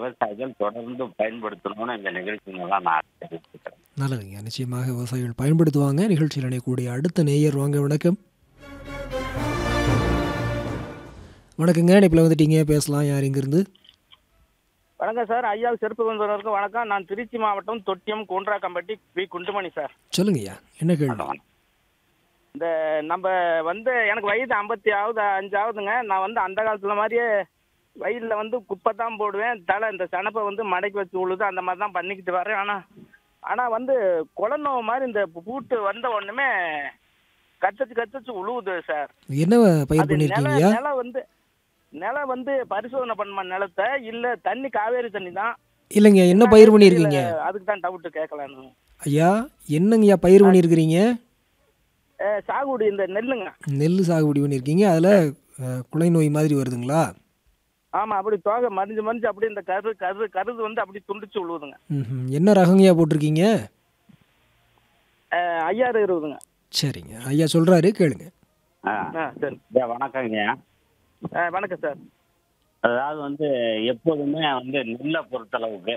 விவசாயிகள் தொடர்ந்து பயன்படுத்தணும்னு இந்த நிகழ்ச்சி மூலம் நான் தெரிவிச்சுக்கிறேன் நல்லதுங்க நிச்சயமாக விவசாயிகள் பயன்படுத்துவாங்க நிகழ்ச்சியில் இணையக்கூடிய அடுத்த நேயர் வாங்க வணக்கம் வணக்கங்க இணைப்பில் வந்துட்டீங்க பேசலாம் யார் இங்கிருந்து வணக்கம் சார் ஐயா செருப்பு வந்தவருக்கு வணக்கம் நான் திருச்சி மாவட்டம் தொட்டியம் கூன்றாக்கம்பட்டி பி குண்டுமணி சார் சொல்லுங்கய்யா என்ன கேள்வி இந்த நம்ம வந்து எனக்கு வயது ஐம்பத்தி ஆகுது அஞ்சாவதுங்க நான் வந்து அந்த காலத்துல மாதிரியே வயலில் வந்து குப்பை தான் போடுவேன் தலை இந்த சனப்பை வந்து மடக்கி வச்சு உழுது அந்த மாதிரி தான் பண்ணிக்கிட்டு வரேன் ஆனால் ஆனால் வந்து குளநோவு மாதிரி இந்த பூட்டு வந்த உடனே கத்தச்சு கத்தச்சு உழுவுது சார் என்ன பயிர் அது நில பண்ணியிருக்கீங்கய்யா நிலம் வந்து நிலம் வந்து பரிசோதனை பண்ணுமா நிலத்தை இல்ல தண்ணி காவேரி தண்ணி தான் இல்லைங்க என்ன பயிர் பண்ணியிருக்கீங்க இல்ல, அதுக்கு தான் டவுட் கேட்கலான்னு ஐயா என்னங்கய்யா பயிர் பண்ணியிருக்கிறீங்க அஹ், சாகுபடி இந்த நெல்லுங்க நெல் சாகுபடி பண்ணியிருக்கீங்க அதில் குலை நோய் மாதிரி வருதுங்களா ஆமா அப்படி தோகை மறிஞ்சு மறிஞ்சு அப்படி இந்த கரு கரு கருது வந்து அப்படி துண்டிச்சு விழுவுதுங்க ம்ஹும். என்ன ரகங்கய்யா போட்டிருக்கீங்க அஹ், ஐயாயிரம் இருபதுங்க சரிங்க ஐயா சொல்கிறாரு கேளுங்க ஆ. ஆ சரி ஐயா, வணக்கங்க அஹ், வணக்கம் சார் அதாவது வந்து எப்போதுமே வந்து நெல்லை பொறுத்தளவுக்கு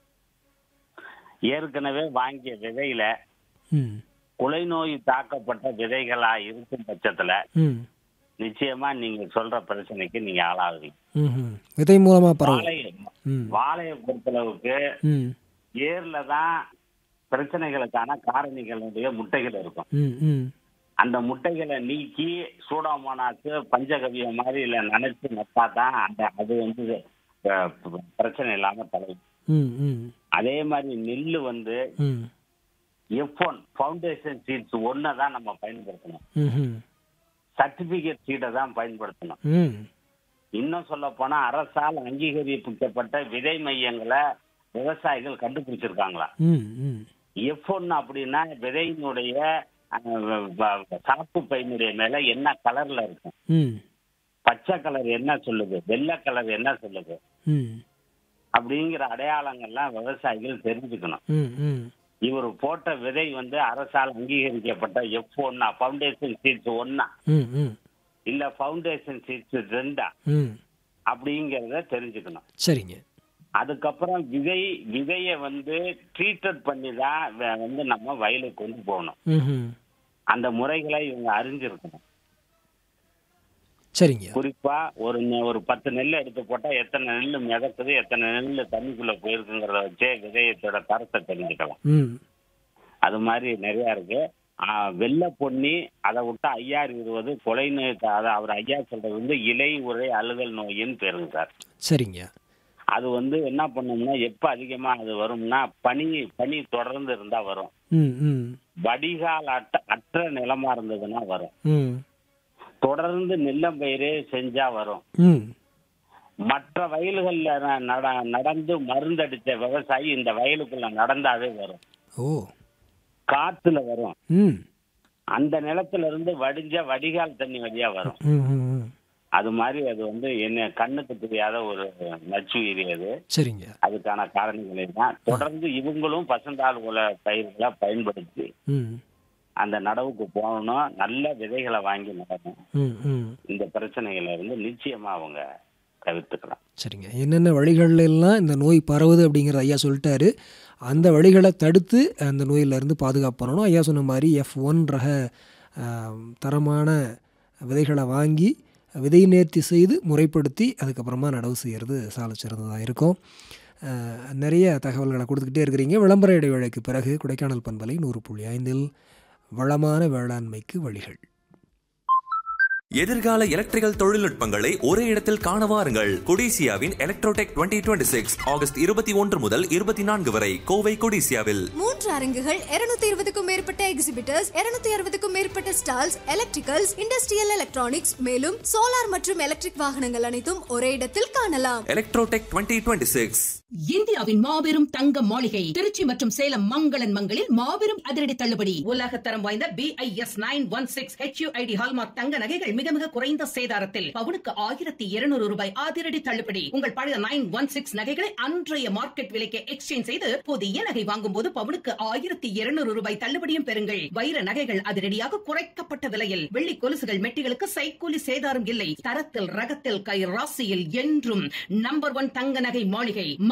ஏற்கனவே வாங்கிய விதையில ம் குலை நோய் தாக்கப்பட்ட விதைகளா இருக்கும் பட்சத்துல ம் நிச்சயமா நீங்க சொல்ற பிரச்சனைக்கு நீங்க ஆளாகுவீங்க ம் விதை மூலமாக பரவும் வாழை ம் வாழையை பொறுத்தளவுக்கு ம் ஏர்ல தான் பிரச்சனைகளுக்கான காரணிகளுடைய முட்டைகள் இருக்கும் ம் ம் அந்த முட்டைகளை நீக்கி சூடாமோனாக்கு பஞ்சகவியம் மாதிரி இல்ல நினைச்சு நட்டா தான் அந்த அது வந்து அஹ், பிரச்சனை இல்லாம தலையும் ம் ம் அதே மாதிரி நெல்லு வந்து ம் எஃப் ஒன் ஃபவுண்டேஷன் சீட்ஸ் ஒன்னை தான் நம்ம பயன்படுத்தணும் ம் சர்டிபிகேட் சீட்டை தான் பயன்படுத்தணும் ம் இன்னும் சொல்ல போனா அரசால் அங்கீகரிக்கப்பட்ட விதை மையங்களை விவசாயிகள் கண்டுபிடிச்சிருக்காங்களா ம் ம் எஃப் ஒன் அப்படின்னா விதையினுடைய அஹ், வ- சாப்பு பையனுடைய மேல என்ன கலர்ல இருக்கும் ம் பச்சை கலர் என்ன சொல்லுது வெள்ளை கலர் என்ன சொல்லுது ம் அப்படிங்கிற அடையாளங்கள்லாம் விவசாயிகள் தெரிஞ்சுக்கணும் ம் ம் இவர் போட்ட விதை வந்து அரசால் அங்கீகரிக்கப்பட்ட எஃப் ஒன்னா ஃபவுண்டேஷன் சீட்ஸ் ஒன்னா ம் ம் இல்ல ஃபவுண்டேஷன் சீட்ஸ் ரெண்டா ம் அப்படிங்கிறத தெரிஞ்சுக்கணும் சரிங்க அதுக்கப்புறம் விதை விதைய வந்து ட்ரீட்டட் பண்ணி தான் வ- வந்து நம்ம வயலுக்கு கொண்டு போகணும் ம் அந்த முறைகளை இவங்க அறிஞ்சிருக்கணும் சரிங்க குறிப்பா ஒரு நெ- ஒரு பத்து நெல் எடுத்து போட்டா எத்தனை நெல் மிதக்குது எத்தனை நெல் தண்ணிக்குள்ள போயிருக்குங்கிறத வச்சே விதையத்தோட தரத்தை தெரிஞ்சுக்கலாம் ம் அது மாதிரி நிறைய இருக்கு ஆ, வெள்ளை பொன்னி அதை விட்டா ஐயாறு இருபது கொலை நோய் அதை அவர் ஐயா சொல்றது வந்து இலை உரை அழுகல் நோயின்னு பேருங்க சார் சரிங்க அது வந்து என்ன பண்ணும்னா எப்ப அதிகமா அது வரும்னா பனி பனி தொடர்ந்து இருந்தா வரும் ம் ம் வடிகால் அட்ட அற்ற நிலமா இருந்ததுன்னா வரும் ம் தொடர்ந்து நெல்லம்பயிரே செஞ்சா வரும் ம் மற்ற வயல்கள்ல ந- நட- நடந்து மருந்தடிச்ச விவசாயி இந்த வயலுக்குள்ள நடந்தாவே வரும் ஓ காத்துல வரும் ம் அந்த நிலத்துல இருந்து வடிஞ்ச வடிகால் தண்ணி வழியா வரும் ம் ம் ம் அது மாதிரி அது வந்து என்ன கண்ணுக்கு தெரியாத ஒரு நச்சுயிரி அது சரிங்க அதுக்கான காரணிகளை தான் தொடர்ந்து இவங்களும் பசுந்தாள் உல பயிர்களை பயன்படுத்தி ம் அந்த நடவுக்கு போகணும் நல்ல விதைகளை வாங்கி நடணும் ம் ம் இந்த பிரச்சனைகளை இருந்து நிச்சயமா அவங்க தவிர்த்துக்கலாம் சரிங்க என்னென்ன வழிகள்ல எல்லாம் இந்த நோய் பரவுது அப்படிங்கிற ஐயா சொல்லிட்டாரு அந்த வழிகளை தடுத்து அந்த நோயிலிருந்து பாதுகாப்பு பண்ணணும் ஐயா சொன்ன மாதிரி எஃப் ஒன் ரக ஆம், தரமான விதைகளை வாங்கி விதை நேர்த்தி செய்து முறைப்படுத்தி அதுக்கப்புறமா நடவு செய்கிறது சால சிறந்ததாக இருக்கும் அஹ், நிறைய தகவல்களை கொடுத்துக்கிட்டே இருக்கிறீங்க விளம்பர இடைவேளைக்கு பிறகு கொடைக்கானல் பண்பலை நூறு புள்ளி ஐந்தில் வளமான வேளாண்மைக்கு வழிகள் எதிர்கால எலக்ட்ரிக்கல் தொழில்நுட்பங்களை ஒரே இடத்தில் காண வாருங்கள் கொடிசியாவின் எலக்ட்ரோடெக் 2026 சிக்ஸ் ஆகஸ்ட் இருபத்தி ஒன்று முதல் இருபத்தி நான்கு வரை கோவை கொடிசியாவில் மூன்று அரங்குகள் 220 இருபதுக்கும் மேற்பட்ட எக்ஸிபிட்டர்ஸ் 260 அறுபதுக்கும் மேற்பட்ட ஸ்டால்ஸ் எலக்ட்ரிக்கல்ஸ் இண்டஸ்ட்ரியல் எலக்ட்ரானிக்ஸ் மேலும் சோலார் மற்றும் எலக்ட்ரிக் வாகனங்கள் அனைத்தும் ஒரே இடத்தில் காணலாம் எலக்ட்ரோடெக் 2026 சிக்ஸ் இந்தியாவின் மாபெரும் தங்க மாளிகை திருச்சி மற்றும் சேலம் மங்களன் மங்களில் மாபெரும் அதிரடி தள்ளுபடி உலக தரம் வாய்ந்த B I S nine one six HUID hallmark தங்க நகைகள் மிக மிக குறைந்த சேதாரத்தில் பவுனுக்கு ஆயிரத்தி இருநூறு ரூபாய் அதிரடி தள்ளுபடி உங்கள் பழைய நைன் ஒன் சிக்ஸ் நகைகளை அன்றைய மார்க்கெட் விலைக்கு எக்ஸ்சேஞ்ச் செய்து புதிய நகை வாங்கும் போது பவுனுக்கு ஆயிரத்தி இருநூறு ரூபாய் தள்ளுபடியும் பெறுங்கள் வைர நகைகள் அதிரடியாக குறைக்கப்பட்ட விலையில் வெள்ளி கொலுசுகள் மெட்டிகளுக்கு சைக்கூலி சேதாரம் இல்லை தரத்தில் ரகத்தில் கை ராசியில் என்றும் நம்பர் ஒன் தங்க நகை மாளிகை